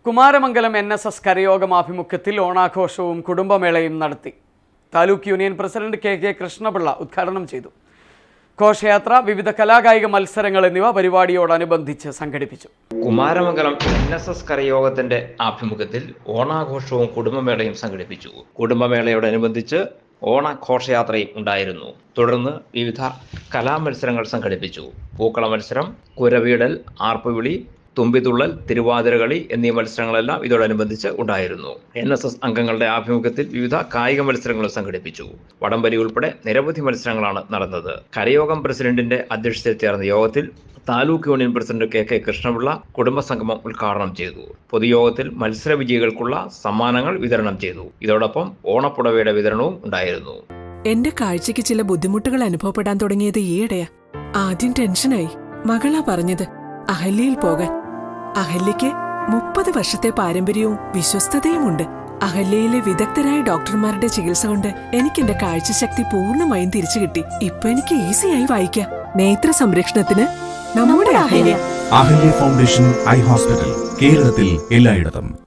Kumaramangalam N S S കരയോഗം ആഭിമുഖ്യത്തിൽ ഓണാഘോഷവും കുടുംബമേളയും നടത്തി taluk union president K K Krishnapillai ഉദ്ഘാടനം ചെയ്തു ഘോഷയാത്ര വിവിധ കലാകായിക മത്സരങ്ങൾ എന്നിവ പരിപാടിയോടനുബന്ധിച്ച് സംഘടിപ്പിച്ചു കുമാരമംഗലം എൻ എസ് എസ് കരയോഗത്തിന്റെ ആഭിമുഖ്യത്തിൽ ഓണാഘോഷവും കുടുംബമേളയും സംഘടിപ്പിച്ചു കുടുംബമേളയോടനുബന്ധിച്ച് ഓണഘോഷയാത്രയും ഉണ്ടായിരുന്നു തുടർന്ന് വിവിധ കലാമത്സരങ്ങൾ സംഘടിപ്പിച്ചു പൂക്കള മത്സരം കുരവീടൽ ആർപ്പുവിളി തുമ്പിതുള്ളൽ തിരുവാതിരകളി എന്നീ മത്സരങ്ങളെല്ലാം ഇതോടനുബന്ധിച്ച് ഉണ്ടായിരുന്നു എൻ എസ് എസ് അംഗങ്ങളുടെ ആഭിമുഖ്യത്തിൽ വിവിധ കായിക മത്സരങ്ങളും സംഘടിപ്പിച്ചു വടംവലി ഉൾപ്പെടെ നിരവധി മത്സരങ്ങളാണ് നടന്നത് കരയോഗം പ്രസിഡന്റിന്റെ അധ്യക്ഷതയിൽ ചേർന്ന യോഗത്തിൽ taluk union president K K Krishnapillai കുടുംബസംഗമം ഉദ്ഘാടനം ചെയ്തു പൊതുയോഗത്തിൽ മത്സര വിജയികൾക്കുള്ള സമ്മാനങ്ങൾ വിതരണം ചെയ്തു ഇതോടൊപ്പം ഓണപ്പുടവയുടെ വിതരണവും ഉണ്ടായിരുന്നു എന്റെ കാഴ്ചയ്ക്ക് ചില ബുദ്ധിമുട്ടുകൾ അനുഭവപ്പെടാൻ തുടങ്ങിയത് ഈയിടെയാ ആദ്യം ടെൻഷനായി മകളാ പറഞ്ഞത് അഹല്യയിൽ പോകാൻ അഹല്യയ്ക്ക് മുപ്പത് വർഷത്തെ പാരമ്പര്യവും വിശ്വസ്തതയുമുണ്ട് അഹല്യയിലെ വിദഗ്ധരായ ഡോക്ടർമാരുടെ ചികിത്സ കൊണ്ട് എനിക്ക് എന്റെ കാഴ്ചശക്തി പൂർണ്ണമായും തിരിച്ചു കിട്ടി ഇപ്പൊ എനിക്ക് ഈസിയായി വായിക്കാം നേത്ര സംരക്ഷണത്തിന് നമ്മുടെ Ahalya Ahalya foundation eye hospital കേരളത്തിൽ എല്ലായിടത്തും